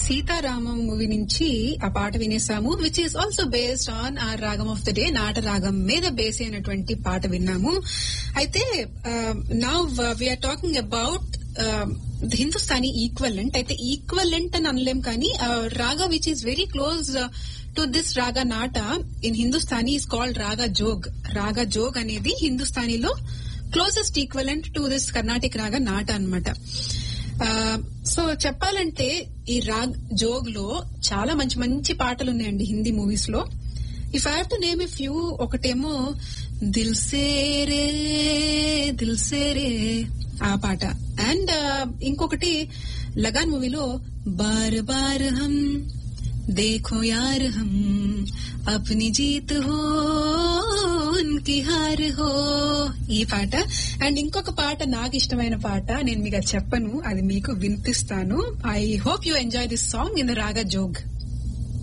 Sitaramam movie నుంచి ఆ పాట వినేసాము which is also based on ఆ రాగం ఆఫ్ ద డే నాట రాగం మీద బేస్ అయినటువంటి పాట విన్నాము అయితే now we are talking about Hindustani equivalent అయితే ఈక్వలెంట్ అని అనలేం కానీ raga which is very close to this raga Nata in Hindustani is called రాగా జోగ్ రాగా జోగ్ అనేది హిందుస్థానీలో closest equivalent to this Carnatic raga Nata అనమాట సో చెప్పాలంటే ఈ రాగ్ జోగ్ లో చాలా మంచి మంచి పాటలు ఉన్నాయండి హిందీ మూవీస్ లో if I have to name a few ఒకటేమో దిల్ సేరే దిల్ సేరే ఆ పాట అండ్ ఇంకొకటి లగాన్ మూవీలో బార్ బార్ హమ్ देखो यार हम अपनी जीत हो ఉన్కి హార్ హో ఈ పాట అండ్ ఇంకొక పాట నాకు ఇష్టమైన పాట నేను మీకు అది చెప్పను అది మీకు వినిపిస్తాను I hope you enjoy this song in the raga Jog